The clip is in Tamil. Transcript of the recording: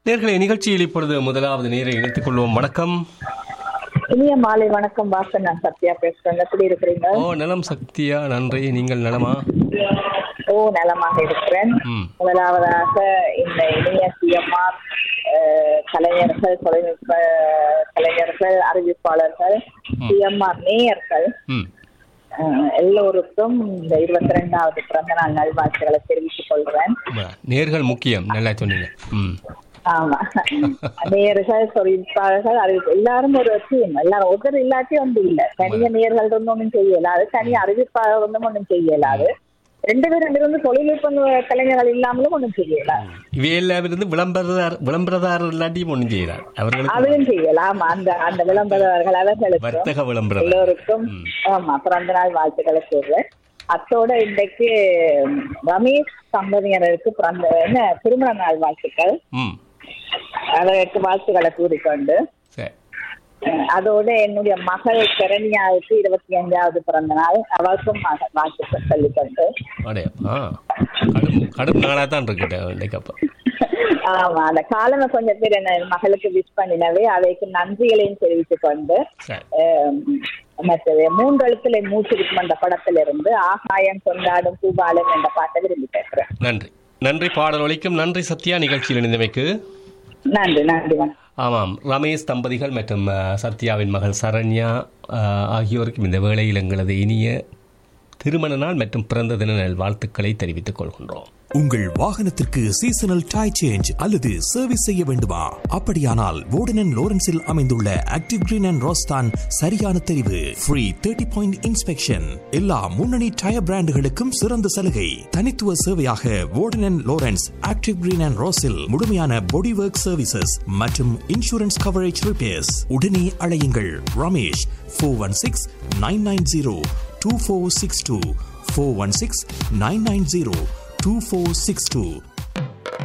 நேர்களை நிகழ்ச்சியில் இப்பொழுது முதலாவது நேரை இணைத்துக் கொள்வோம் வணக்கம் இனிய மாலை வணக்கம் வாசன் நான் சத்யா பேசுறேன் எப்படி இருக்கிறீங்க ஓ நலம் சக்தியா நன்றி நீங்கள் நலமா ஓ நலமாக இருக்கிறேன் ம் முதலாவதாக இந்த இனிய சிஎம்ஆர் கலைஞர்கள் தொழில்நுட்ப கலைஞர்கள் அறிவிப்பாளர்கள் சிஎம்ஆர் நேயர்கள் ம் அஹ், எல்லோருக்கும் இந்த இருபத்தி ரெண்டாவது பிறந்த நாள் நல்வாழ்த்துக்களை தெரிவித்துக் கொள்கிறேன் ஆமா, நேர்கள் முக்கியம் நல்லா சொன்னீங்க ம் ஆமா நேயர்கள் தொழில்பாளர்கள் அறிவிப்பு எல்லாரும் ஒரு டீம் எல்லாரும் ஒருத்தர் இல்லாட்டி ஒன்று இல்ல தனிய நேயர்கள் இருந்து ஒன்றும் செய்யலாது தனி அறிவிப்பாளர் இருந்தும் ஒன்றும் செய்யலாது ரெண்டு பேரும் இருந்து தொழில்நுட்ப கலைஞர்கள் இல்லாமலும் ஒன்றும் செய்யலாது இவையெல்லாம் இருந்து விளம்பரதார் விளம்பரதாரர் இல்லாட்டியும் ஒன்றும் செய்கிறார் அவர்களுக்கு அதுவும் செய்யலாம் அந்த அந்த விளம்பரர்கள் அவர்களுக்கும் வர்த்தக விளம்பரம் எல்லோருக்கும் ஆமா பிறந்த நாள் வாழ்த்துக்களை கூறுவேன் அத்தோட இன்றைக்கு ரமேஷ் தம்பதியருக்கு பிறந்த என்ன திருமண நாள் வாழ்த்துக்கள் ம் அதற்கு வாழ்த்துக்களை கூறிக்கொண்டு சரி அஹ் அதோட என்னுடைய மகள் கரணியாவுக்கு இருபத்தி அஞ்சாவது பிறந்த நாள் அவருக்கும் மக வாழ்த்துக்கள் சொல்லிக்கொண்டு அடையா ஆ கடும் கடும் நாளாக தான் இருக்கட்ட இன்னைக்கு அப்போ ஆமா அந்த காலமை கொஞ்சம் பேர் என்ன மகளுக்கு விஷ் பண்ணினவே அவைக்கு நன்றிகளையும் தெரிவித்துக் கொண்டு சரி அஹ் மற்றது மூன்றெழுத்துல மூச்சிருக்கும் அந்த படத்துல இருந்து ஆகாயம் கொண்டாடும் பூபாலம் என்ற பாட்டை விரும்பி பேசுறேன் நன்றி நன்றி பாடல் ஒலிக்கும் நன்றி சத்யா நிகழ்ச்சியில் இணைந்தமைக்கு நன்றி நன்றி வணக்கம் ஆமாம் ரமேஷ் தம்பதிகள் மற்றும் அஹ், சத்யாவின் மகள் சரண்யா அஹ், ஆகியோருக்கும் இந்த வேளையில் எங்களது இனிய திருமண நாள் மற்றும் பிறந்த தின நல் வாழ்த்துக்களை தெரிவித்துக் கொள்கின்றோம் உங்கள் வாகனத்திற்கு சீசனல் டை சேஞ்ச் அல்லது சர்வீஸ் செய்ய வேண்டுமா அப்படியானால் வோர்டன் லோரன்ஸில் அமைந்துள்ள ஆக்டிவ் கிரீன் அண்ட் ரோஸ்தான் சரியான தெரிவு ஃப்ரீ தேர்ட்டி பாயிண்ட் இன்ஸ்பெக்ஷன் எல்லா முன்னணி டயர் பிராண்டுகளுக்கும் சிறந்த சலுகை தனித்துவ சேவையாக வோர்டன் லோரன்ஸ் ஆக்டிவ் கிரீன் அண்ட் ரோஸில் முழுமையான பாடி ஒர்க் சர்வீசஸ் மற்றும் இன்சூரன்ஸ் கவரேஜ் ரிப்பேர்ஸ் உடனே அழையுங்கள் Ramesh four one six nine nine zero two four six two four one six nine nine zero 2462